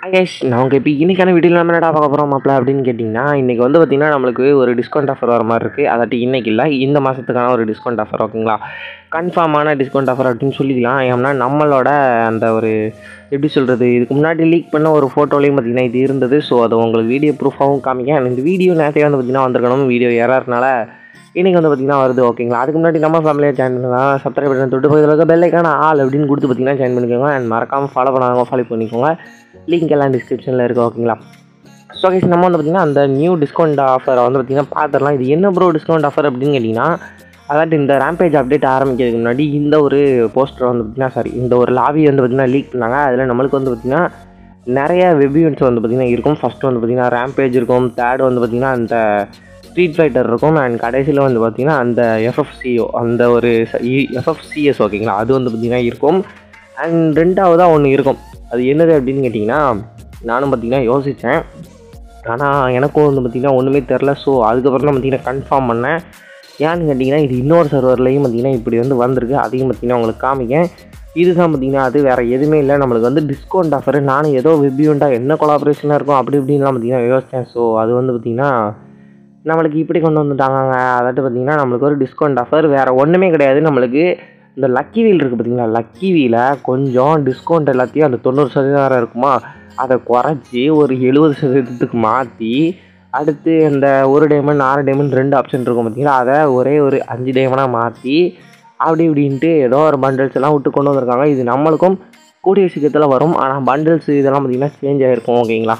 ஆகேஷ் நமக்கு இப்போ இன்றைக்கான வீடியோவில் நம்ம என்னடா பார்க்க போகிறோம் மாப்பிள அப்படின்னு கேட்டிங்கன்னா இன்றைக்கி வந்து பார்த்திங்கன்னா நம்மளுக்கு ஒரு டிஸ்கவுண்ட் ஆஃபர் வர மாதிரி இருக்குது அதாட்டி இன்றைக்கி இல்லை இந்த மாதத்துக்கான ஒரு டிஸ்கவுண்ட் ஆஃபர் ஓகேங்களா கன்ஃபார்மான டிஸ்கவுண்ட் ஆஃபர் அப்படின்னு சொல்லிக்கலாம் ஏன்னா நம்மளோட அந்த ஒரு எப்படி சொல்கிறது இதுக்கு முன்னாடி லீக் பண்ண ஒரு ஃபோட்டோலையும் பார்த்திங்கன்னா இது இருந்தது ஸோ அதை உங்களுக்கு வீடியோ ப்ரூஃபாகவும் காமிக்க இந்த வீடியோ நேரத்தையே வந்து பார்த்திங்கன்னா வந்திருக்கணும் வீடியோ ஏறறதுனால இன்றைக்கி வந்து பார்த்திங்கன்னா வருது ஓகேங்களா அதுக்கு முன்னாடி நம்ம ஃபேமிலியாக ஜாயின் பண்ணலாம் சப்ஸ்கிரைப் பண்ணி தொட்டு பக்கத்தில் இருக்க பெல்லைக்கான ஆள் அப்படின்னு கொடுத்து பார்த்தீங்கன்னா ஜாயின் பண்ணிக்கோங்க அண்ட் மறக்காமல் ஃபாலோ பண்ணாங்க ஃபாலோ பண்ணிக்கோங்க லிங்க் எல்லாம் டிஸ்கிரிப்ஷனில் இருக்குது ஓகேங்களா ஸோ கைஸ் நம்ம வந்து பார்த்திங்கன்னா அந்த நியூ டிஸ்கவுண்ட் ஆஃபரை வந்து பார்த்திங்கன்னா பார்த்துடலாம் இது என்ன ப்ரோ டிஸ்கவுண்ட் ஆஃபர் அப்படின்னு கேட்டிங்கன்னா அதாவது இந்த ரேம்பேஜ் அப்டேட் ஆரம்பிக்கிறதுக்கு முன்னாடி இந்த ஒரு போஸ்டர் வந்து பார்த்திங்கன்னா சாரி இந்த ஒரு லாபி வந்து பார்த்திங்கன்னா லீக் பண்ணாங்க அதில் நம்மளுக்கு வந்து பார்த்திங்கன்னா நிறைய வெப் ஈவெண்ட்ஸ் வந்து பார்த்திங்கன்னா இருக்கும் ஃபஸ்ட்டு வந்து பார்த்திங்கன்னா ரேம்பேஜ் இருக்கும் தேர்ட் வந்து பார்த்திங்கன்னா அந்த ஸ்ட்ரீட் ஃபைட்டர் இருக்கும் அண்ட் கடைசியில் வந்து பார்த்திங்கன்னா அந்த எஃப்எஃப்சிஓ அந்த ஒரு எஃப்எஃப்சிஎஸ் ஓகேங்களா அது வந்து பார்த்திங்கன்னா இருக்கும் அண்ட் ரெண்டாவதாக ஒன்று இருக்கும் அது என்னது அப்படின்னு கேட்டிங்கன்னா நானும் பார்த்திங்கன்னா யோசித்தேன் ஆனால் எனக்கும் வந்து பார்த்திங்கன்னா ஒன்றுமே தெரில ஸோ அதுக்கப்புறம் தான் பார்த்திங்கன்னா கன்ஃபார்ம் பண்ணேன் ஏன்னு கேட்டிங்கன்னா இது இன்னொரு சர்வர்லேயும் பார்த்திங்கன்னா இப்படி வந்து வந்திருக்கு அதையும் பார்த்திங்கன்னா உங்களுக்கு காமிக்கேன் இதுதான் பார்த்திங்கன்னா அது வேறு எதுவுமே இல்லை நம்மளுக்கு வந்து டிஸ்கவுண்ட் ஆஃபர் நானும் ஏதோ வெப் ஈவெண்ட்டாக என்ன கொலாபரேஷனாக இருக்கும் அப்படி இப்படின்லாம் பார்த்திங்கன்னா யோசித்தேன் ஸோ அது வந்து பார்த்திங்கன்னா நம்மளுக்கு இப்படி கொண்டு வந்துட்டாங்க அதாட்டு பார்த்திங்கன்னா நம்மளுக்கு ஒரு டிஸ்கவுண்ட் ஆஃபர் வேறு ஒன்றுமே கிடையாது நம்மளுக்கு இந்த லக்கி வீல் இருக்குது பார்த்தீங்களா லக்கி வீலை கொஞ்சம் டிஸ்கவுண்ட் எல்லாத்தையும் அந்த தொண்ணூறு சதவீதம் வேறு இருக்குமா அதை குறைச்சி ஒரு எழுபது சதவீதத்துக்கு மாற்றி அடுத்து இந்த ஒரு டைமண்ட் ஆறு டைமண்ட் ரெண்டு ஆப்ஷன் இருக்கும் பார்த்தீங்களா அதை ஒரே ஒரு அஞ்சு டைமண்டாக மாற்றி அப்படி இப்படின்ட்டு ஏதோ ஒரு பண்டில்ஸ் எல்லாம் விட்டு கொண்டு வந்திருக்காங்க இது நம்மளுக்கும் கூடிய சீக்கிரத்தில் வரும் ஆனால் பண்டில்ஸ் இதெல்லாம் பார்த்திங்கன்னா சேஞ்ச் ஆகிருக்கும் ஓகேங்களா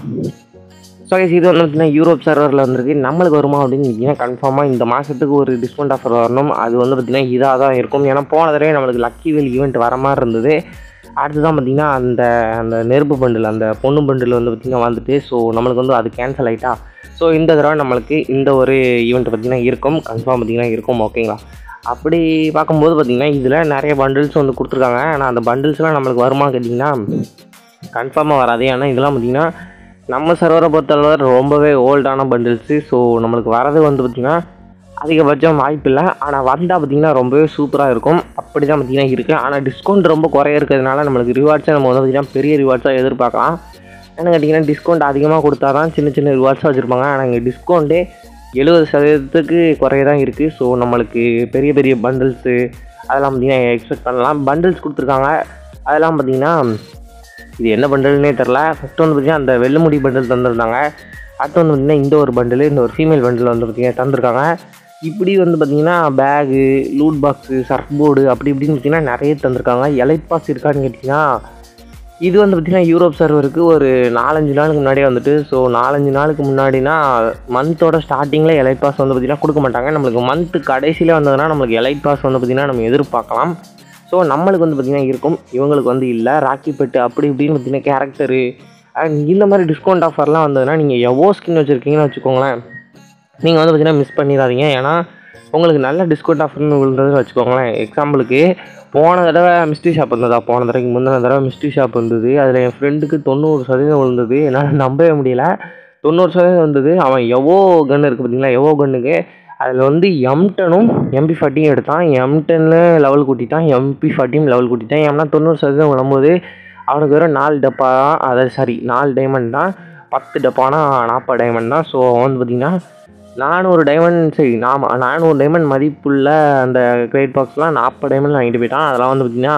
ஸோ இது வந்து பார்த்திங்கன்னா யூரோப் சர்வரில் வந்திருக்கு நம்மளுக்கு வருமா அப்படின்னு கேட்டிங்கன்னா கன்ஃபார்மாக இந்த மாதத்துக்கு ஒரு டிஸ்கவுண்ட் ஆஃபர் வரணும் அது வந்து பார்த்திங்கன்னா இதாக தான் இருக்கும் ஏன்னா போன தடவை நம்மளுக்கு லக்கி வேல் ஈவெண்ட் வர மாதிரி இருந்தது அடுத்து தான் பார்த்திங்கன்னா அந்த அந்த நெருப்பு பண்டில் அந்த பொண்ணு பண்டில் வந்து பார்த்திங்கன்னா வந்துட்டு ஸோ நம்மளுக்கு வந்து அது கேன்சல் ஆகிட்டா ஸோ இந்த தடவை நம்மளுக்கு இந்த ஒரு ஈவெண்ட் பார்த்திங்கன்னா இருக்கும் கன்ஃபார்ம் பார்த்திங்கன்னா இருக்கும் ஓகேங்களா அப்படி பார்க்கும்போது பார்த்திங்கன்னா இதில் நிறைய பண்டில்ஸ் வந்து கொடுத்துருக்காங்க ஆனால் அந்த பண்டில்ஸ்லாம் நம்மளுக்கு வருமா கேட்டிங்கன்னா கன்ஃபார்மாக வராது ஏன்னா இதெல்லாம் பார்த்திங்கன்னா நம்ம சர்வரை பொறுத்தளவு ரொம்பவே ஓல்டான பண்டில்ஸு ஸோ நம்மளுக்கு வரது வந்து பார்த்திங்கன்னா அதிகபட்சம் வாய்ப்பு இல்லை ஆனால் வந்தால் பார்த்திங்கன்னா ரொம்பவே சூப்பராக இருக்கும் அப்படி தான் பார்த்திங்கன்னா இருக்குது ஆனால் டிஸ்கவுண்ட் ரொம்ப குறைய இருக்கிறதுனால நம்மளுக்கு ரிவார்ட்ஸை நம்ம வந்து பார்த்திங்கன்னா பெரிய ரிவார்ட்ஸாக எதிர்பார்க்கலாம் ஏன்னு கேட்டிங்கன்னா டிஸ்கவுண்ட் அதிகமாக கொடுத்தா தான் சின்ன சின்ன ரிவார்ட்ஸாக வச்சுருப்பாங்க ஆனால் இங்கே டிஸ்கவுண்ட்டே எழுபது சதவீதத்துக்கு குறைய தான் இருக்குது ஸோ நம்மளுக்கு பெரிய பெரிய பண்டில்ஸு அதெல்லாம் பார்த்திங்கன்னா எக்ஸ்பெக்ட் பண்ணலாம் பண்டில்ஸ் கொடுத்துருக்காங்க அதெல்லாம் பார்த்திங்கன்னா இது என்ன பண்டல்னே தெரில ஃபஸ்ட்டு வந்து பார்த்திங்கன்னா அந்த வெள்ளமுடி பண்டில் தந்திருந்தாங்க அடுத்து வந்து பார்த்திங்கன்னா இந்த ஒரு பண்டில் இந்த ஒரு ஃபீமேல் பண்டில் வந்து பார்த்திங்கன்னா தந்திருக்காங்க இப்படி வந்து பார்த்திங்கன்னா bag loot box surfboard அப்படி இப்படின்னு பார்த்திங்கன்னா நிறைய தந்திருக்காங்க எலைட் பாஸ் இருக்கான்னு கேட்டிங்கன்னா இது வந்து பார்த்திங்கன்னா யூரோப் சர்வருக்கு ஒரு நாலஞ்சு நாளுக்கு முன்னாடியே வந்துட்டு ஸோ நாலஞ்சு நாளுக்கு முன்னாடினா மந்த்தோட ஸ்டார்டிங்கில் எலைட் பாஸ் வந்து பார்த்திங்கன்னா கொடுக்க மாட்டாங்க நம்மளுக்கு மந்த்து கடைசியில் வந்ததுன்னா நம்மளுக்கு எலைட் பாஸ் வந்து பார்த்திங்கன்னா நம்ம எதிர்பார்க்கலாம் ஸோ நம்மளுக்கு வந்து பார்த்திங்கன்னா இருக்கும் இவங்களுக்கு வந்து இல்லை ராக்கி பெட்டு அப்படி இப்படின்னு பார்த்திங்கன்னா கேரக்டரு அண்ட் இந்த மாதிரி டிஸ்கவுண்ட் ஆஃபர்லாம் வந்ததுன்னா நீங்கள் எவ்வளோ ஸ்கின் வச்சுருக்கீங்கன்னு வச்சுக்கோங்களேன் நீங்கள் வந்து பார்த்திங்கன்னா மிஸ் பண்ணிடாதீங்க ஏன்னா உங்களுக்கு நல்ல டிஸ்கவுண்ட் ஆஃபர்னு விழுந்ததுன்னு வச்சுக்கோங்களேன் எக்ஸாம்பிளுக்கு போன தடவை மிஸ்ட்ரி ஷாப் இருந்ததா போன தடவைக்கு முந்தின தடவை மிஸ்ட்ரி ஷாப் இருந்தது அதில் என் ஃப்ரெண்டுக்கு தொண்ணூறு சதவீதம் விழுந்தது என்னால் நம்பவே முடியல தொண்ணூறு சதவீதம் வந்தது அவன் எவ்வளோ கன் இருக்குது பார்த்தீங்களா எவ்வளோ கன்னுக்கு அதில் வந்து எம் டெனும் எம்பி ஃபார்ட்டியும் எடுத்தான் எம் டென்னில் லெவல் கூட்டிட்டான் எம்பி ஃபார்ட்டியும் லெவல் கூட்டிட்டான் ஏன்னா தொண்ணூறு சதவீதம் விழும்போது அவனுக்கு வெறும் நாலு டப்பா தான் அதாவது சாரி நாலு டைமண்ட் தான் பத்து டப்பானா நாற்பது டைமண்ட் தான் ஸோ அவன் வந்து பார்த்திங்கன்னா நானூறு டைமண்ட் சரி நாம் நானூறு டைமண்ட் மதிப்புள்ள அந்த கிரேட் பாக்ஸ்லாம் நாற்பது டைமண்ட் வாங்கிட்டு போயிட்டான் அதெல்லாம் வந்து பார்த்திங்கன்னா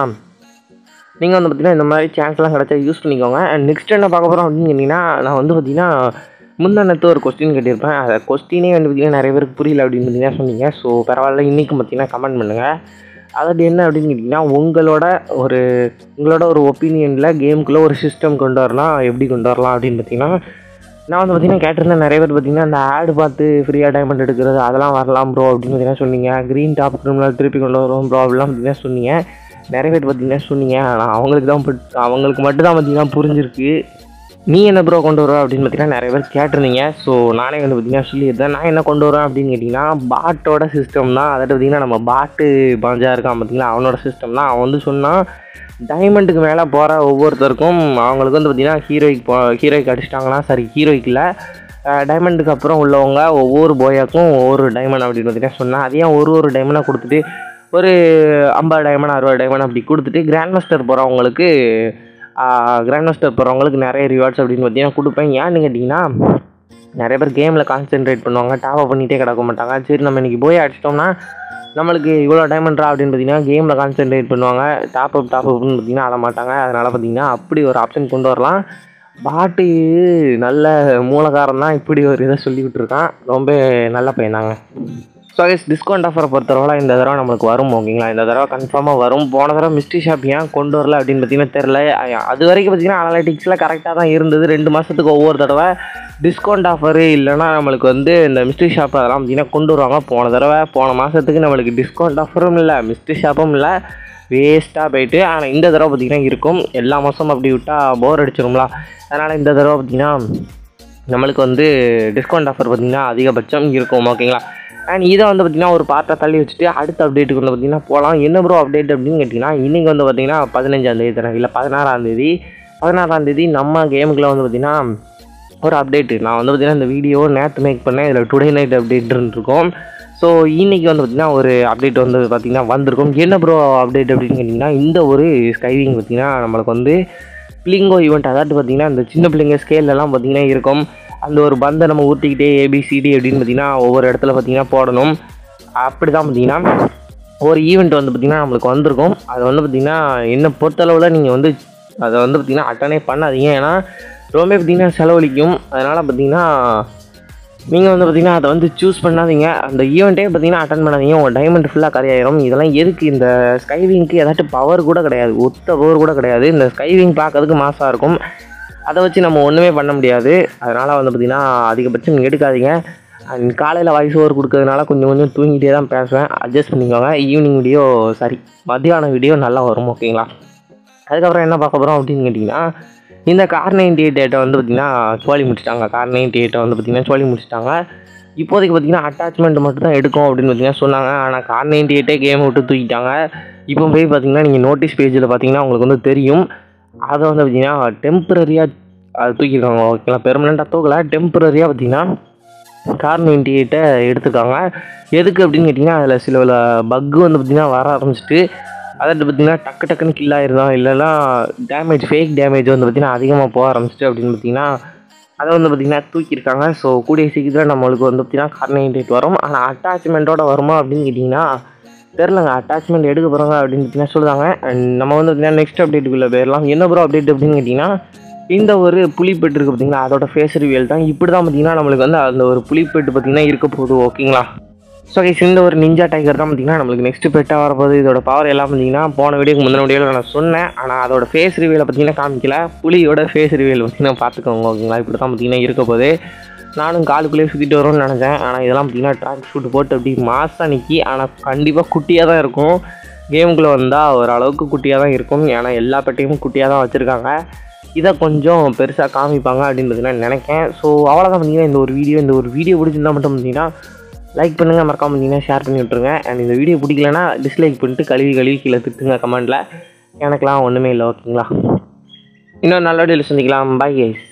நீங்கள் வந்து பார்த்திங்கன்னா இந்த மாதிரி சான்ஸ்லாம் கிடச்சா யூஸ் பண்ணிக்கோங்க அண்ட் நெக்ஸ்ட் என்ன பார்க்க போகிறோம் அப்படின்னு கேட்டிங்கன்னா நான் வந்து பார்த்திங்கன்னா முந்தானத்து ஒரு கொஸ்டின் கேட்டிருப்பேன் அந்த கொஸ்டினே வந்து பார்த்திங்கன்னா நிறைய பேருக்கு புரியல அப்படின்னு பார்த்தீங்கன்னா சொன்னீங்க ஸோ பரவாயில்ல இன்றைக்கும் பார்த்திங்கன்னா கமெண்ட் பண்ணுங்கள் அதாவது என்ன அப்படின்னு கேட்டிங்கன்னா உங்களோட ஒரு உங்களோட ஒரு ஒப்பீனியனில் கேமுக்குள்ளே ஒரு சிஸ்டம் கொண்டு வரலாம் எப்படி கொண்டு வரலாம் அப்படின்னு பார்த்தீங்கன்னா நான் வந்து பார்த்தீங்கன்னா கேட்டிருந்தேன் நிறைய பேர் பார்த்தீங்கன்னா அந்த ஆடு பார்த்து ஃப்ரீயாக டைமண்ட் எடுக்கிறது அதெல்லாம் வரலாம் ப்ரோ அப்படின்னு பார்த்தீங்கன்னா சொன்னீங்க க்ரீன் டாப் கிரிமினல் திருப்பி கொண்டு வரும் ப்ரோ அப்படிலாம் பார்த்தீங்கன்னா சொன்னீங்க நிறைய பேர் பார்த்தீங்கன்னா சொன்னீங்க ஆனால் அவங்களுக்கு தான் பட் அவங்களுக்கு மட்டும் தான் பார்த்தீங்கன்னா புரிஞ்சிருக்கு நீ என்ன ப்ரோ கொண்டு வர அப்படின்னு பார்த்தீங்கன்னா நிறைய பேர் கேட்டிருந்தீங்க ஸோ நானே வந்து பார்த்தீங்கன்னா சொல்லியிருந்தேன் நான் என்ன கொண்டு வரேன் அப்படின்னு கேட்டிங்கன்னா பாட்டோட சிஸ்டம் தான் அதாவது பார்த்தீங்கன்னா நம்ம பாட்டு பஞ்சா இருக்கான் பார்த்தீங்களா அவனோட சிஸ்டம் தான் அவன் வந்து சொன்னான் டைமண்டுக்கு மேலே போகிற ஒவ்வொருத்தருக்கும் அவங்களுக்கு வந்து பார்த்திங்கன்னா ஹீரோய்க்கு போ ஹீரோய்க்கு அடிச்சிட்டாங்கன்னா சரி ஹீரோய்க்கு இல்லை டைமண்டுக்கு அப்புறம் உள்ளவங்க ஒவ்வொரு போயாக்கும் ஒவ்வொரு டைமண்ட் அப்படின்னு பார்த்தீங்கன்னா சொன்னேன் அதையே ஒரு ஒரு டைமண்டாக கொடுத்துட்டு ஒரு ஐம்பது டைமண்ட் அறுபது டைமண்ட் அப்படி கொடுத்துட்டு கிராண்ட் மாஸ்டர் போகிறவங்களுக்கு கிராண்ட் மாஸ்டர் போகிறவங்களுக்கு நிறைய ரிவார்ட்ஸ் அப்படின்னு பார்த்தீங்கன்னா கொடுப்பேன் ஏன்னு கேட்டிங்கன்னா நிறைய பேர் கேமில் கான்சென்ட்ரேட் பண்ணுவாங்க டாப் பண்ணிகிட்டே கிடக்க மாட்டாங்க சரி நம்ம இன்றைக்கி போய் அடிச்சிட்டோம்னா நம்மளுக்கு இவ்வளோ டைமண்ட்ரா அப்படின்னு பார்த்தீங்கன்னா கேமில் கான்சென்ட்ரேட் பண்ணுவாங்க டாப் அப் டாப் அப்னு பார்த்தீங்கன்னா ஆட மாட்டாங்க அதனால் பார்த்தீங்கன்னா அப்படி ஒரு ஆப்ஷன் கொண்டு வரலாம் பாட்டு நல்ல மூலகாரம் தான் இப்படி ஒரு இதை சொல்லி விட்டுருக்கான் ரொம்ப நல்ல பையன் தாங்க ஸோ கைஸ் டிஸ்கவுண்ட் ஆஃபரை பொறுத்தளவில் இந்த தடவை நம்மளுக்கு வரும் ஓகேங்களா இந்த தடவை கன்ஃபார்மாக வரும் போன தடவை மிஸ்ட்ரி ஷாப் ஏன் கொண்டு வரல அப்படின்னு பார்த்தீங்கன்னா தெரில அது வரைக்கும் பார்த்தீங்கன்னா அனலிட்டிக்ஸில் கரெக்டாக தான் இருந்தது ரெண்டு மாதத்துக்கு ஒவ்வொரு தடவை டிஸ்கவுண்ட் ஆஃபரு இல்லைன்னா நம்மளுக்கு வந்து இந்த மிஸ்ட்ரி ஷாப் அதெல்லாம் பார்த்தீங்கன்னா கொண்டு வருவாங்க போன தடவை போன மாதத்துக்கு நம்மளுக்கு டிஸ்கவுண்ட் ஆஃபரும் இல்லை மிஸ்ட்ரி ஷாப்பும் இல்லை வேஸ்ட்டாக போயிட்டு ஆனால் இந்த தடவை பார்த்திங்கன்னா இருக்கும் எல்லா மாதமும் அப்படி விட்டால் போர் அடிச்சிரும்ல அதனால் இந்த தடவை பார்த்திங்கன்னா நம்மளுக்கு வந்து டிஸ்கவுண்ட் ஆஃபர் பார்த்திங்கன்னா அதிகபட்சம் இருக்கும் ஓகேங்களா அண்ட் இதை வந்து பார்த்திங்கன்னா ஒரு பார்ட்டை தள்ளி வச்சுட்டு அடுத்த அப்டேட்டுக்கு வந்து பார்த்திங்கன்னா போகலாம் என்ன ப்ரோ அப்டேட் அப்படின்னு கேட்டிங்கன்னா இன்றைக்கி வந்து பார்த்திங்கன்னா பதினஞ்சாந்தேதி தானே இல்லை பதினாறாந்தேதி பதினாறாந்தேதி நம்ம கேமுக்குள்ள வந்து பார்த்திங்கன்னா ஒரு அப்டேட்டு நான் வந்து பார்த்திங்கன்னா இந்த வீடியோ நேற்று மேக் பண்ணேன் இதில் டுடே நைட் அப்டேட் இருக்கும் ஸோ இன்றைக்கி வந்து பார்த்திங்கன்னா ஒரு அப்டேட் வந்து பார்த்திங்கன்னா வந்திருக்கும் என்ன ப்ரோ அப்டேட் அப்படின்னு கேட்டிங்கன்னா இந்த ஒரு ஸ்கைவிங் பார்த்திங்கன்னா நம்மளுக்கு வந்து பிளிங்கோ ஈவெண்ட் அதாவது பார்த்திங்கன்னா இந்த சின்ன பிள்ளைங்க ஸ்கேல்லலாம் பார்த்திங்கன்னா இருக்கும் அந்த ஒரு பந்தை நம்ம ஊற்றிக்கிட்டே ஏபிசிடி அப்படின்னு பார்த்திங்கன்னா ஒவ்வொரு இடத்துல பார்த்திங்கன்னா போடணும் அப்படி தான் பார்த்திங்கன்னா ஒரு ஈவெண்ட் வந்து பார்த்திங்கன்னா நம்மளுக்கு வந்திருக்கும் அது வந்து பார்த்திங்கன்னா என்ன பொறுத்தளவில் நீங்கள் வந்து அதை வந்து பார்த்திங்கன்னா அட்டனே பண்ணாதீங்க ஏன்னா ரொம்ப பார்த்திங்கன்னா செலவழிக்கும் அதனால் பார்த்திங்கன்னா நீங்கள் வந்து பார்த்திங்கன்னா அதை வந்து சூஸ் பண்ணாதீங்க அந்த ஈவெண்ட்டே பார்த்தீங்கன்னா அட்டன் பண்ணாதீங்க உங்கள் டைமண்ட் ஃபுல்லாக கரையாயிரும் இதெல்லாம் எதுக்கு இந்த ஸ்கைவிங்க்கு ஏதாச்சும் பவர் கூட கிடையாது ஒத்த பவர் கூட கிடையாது இந்த ஸ்கைவிங் பார்க்கறதுக்கு மாசாக இருக்கும் அதை வச்சு நம்ம ஒன்றுமே பண்ண முடியாது அதனால் வந்து பார்த்திங்கன்னா அதிகபட்சம் எடுக்காதீங்க அண்ட் காலையில் வாய்ஸ் ஓவர் கொடுக்கறதுனால கொஞ்சம் கொஞ்சம் தூங்கிட்டே தான் பேசுவேன் அட்ஜஸ்ட் பண்ணிக்கோங்க ஈவினிங் வீடியோ சாரி மத்தியான வீடியோ நல்லா வரும் ஓகேங்களா அதுக்கப்புறம் என்ன பார்க்க போகிறோம் அப்படின்னு கேட்டிங்கன்னா இந்த கார் நைன்டி எயிட் டேட்டை வந்து பார்த்திங்கன்னா சோழி முடிச்சிட்டாங்க கார் நைன்டி எயிட்டை வந்து பார்த்திங்கன்னா சோழி முடிச்சிட்டாங்க இப்போதைக்கு பார்த்திங்கன்னா அட்டாச்மெண்ட் மட்டும் தான் எடுக்கும் அப்படின்னு பார்த்தீங்கன்னா சொன்னாங்க ஆனால் கார் நைன்டி எயிட்டே கேம் விட்டு தூக்கிட்டாங்க இப்போ போய் பார்த்தீங்கன்னா நீங்கள் நோட்டீஸ் பேஜில் பார்த்தீங்கன்னா உங்களுக்கு வந்து தெரியும் அதை வந்து பார்த்திங்கன்னா டெம்பரரியாக அது தூக்கியிருக்காங்க ஓகேங்களா பெர்மனெண்ட்டாக தூக்கல டெம்பரரியாக பார்த்திங்கன்னா கார் நைன்டி எயிட்டை எடுத்துருக்காங்க எதுக்கு அப்படின்னு கேட்டிங்கன்னா அதில் சில பல பக்கு வந்து பார்த்திங்கன்னா வர ஆரம்பிச்சிட்டு அதாவது பார்த்திங்கன்னா டக்கு டக்குன்னு கில் ஆயிருந்தோம் இல்லைன்னா டேமேஜ் ஃபேக் டேமேஜ் வந்து பார்த்திங்கன்னா அதிகமாக போக ஆரம்பிச்சிட்டு அப்படின்னு பார்த்திங்கன்னா அதை வந்து பார்த்திங்கன்னா தூக்கியிருக்காங்க ஸோ கூடிய சீக்கிரத்தில் நம்மளுக்கு வந்து பார்த்திங்கன்னா கார் நைன்டி எயிட் வரும் ஆனால் அட்டாச்மெண்ட்டோட வருமா அப்படின்னு கேட்டிங்கன்னா தெரிலங்க அட்டாச்மெண்ட் எடுக்க போகிறாங்க அப்படின்னு பார்த்தீங்கன்னா சொல்லுவாங்க அண்ட் நம்ம வந்து பார்த்தீங்கன்னா நெக்ஸ்ட் அப்டேட்டுக்குள்ளே போயிடலாம் என்ன ப்ரோ அப்டேட் அப்படின்னு கேட்டிங்கன்னா இந்த ஒரு புலிப்பெட்டு இருக்குது பார்த்தீங்களா அதோட ஃபேஸ் ரிவியல் தான் இப்படி தான் பார்த்தீங்கன்னா நம்மளுக்கு வந்து அந்த ஒரு புலிப்பெட்டு பார்த்தீங்கன்னா இருக்க போகுது ஓகேங்களா ஸோ கைஸ் இந்த ஒரு நிஞ்சா டைகர் தான் பார்த்தீங்கன்னா நம்மளுக்கு நெக்ஸ்ட் பெட்டாக வரப்போகுது இதோட பவர் எல்லாம் பார்த்தீங்கன்னா போன வீடியோக்கு முந்தின வீடியோவில் நான் சொன்னேன் ஆனால் அதோட ஃபேஸ் ரிவியலை பார்த்தீங்கன்னா காமிக்கல புலியோட ஃபேஸ் ரிவியல் பார்த்தீங்கன்னா பார்த்துக்கோங்க ஓகேங்களா இப்படி தான் பார்த்தீங்கன்னா இருக்க போகுது நானும் காலுக்குள்ளேயே சுற்றிட்டு வரும்னு நினச்சேன் ஆனால் இதெல்லாம் பார்த்தீங்கன்னா ட்ராக் ஷூட் போட்டு அப்படி மாசாக நிற்கி ஆனால் கண்டிப்பாக குட்டியாக தான் இருக்கும் கேமுக்குள்ளே வந்தால் ஓரளவுக்கு குட்டியாக தான் இருக்கும் ஏன்னா எல்லா பெட்டையும் குட்டியாக தான் வச்சுருக்காங்க இதை கொஞ்சம் பெருசாக காமிப்பாங்க அப்படின்னு பார்த்தீங்கன்னா நினைக்கேன் ஸோ அவ்வளோதான் பார்த்தீங்கன்னா இந்த ஒரு வீடியோ இந்த ஒரு வீடியோ பிடிச்சிருந்தா மட்டும் பார்த்தீங்கன்னா லைக் பண்ணுங்கள் மறக்காம பார்த்தீங்கன்னா ஷேர் பண்ணி விட்ருங்க அண்ட் இந்த வீடியோ பிடிக்கலனா டிஸ்லைக் பண்ணிட்டு கழுவி கழுவி கீழே திட்டுங்க கமெண்ட்டில் எனக்கெலாம் ஒன்றுமே இல்லை ஓகேங்களா இன்னொரு நல்ல வீடியோவில் சந்திக்கலாம் பாய் கைஸ்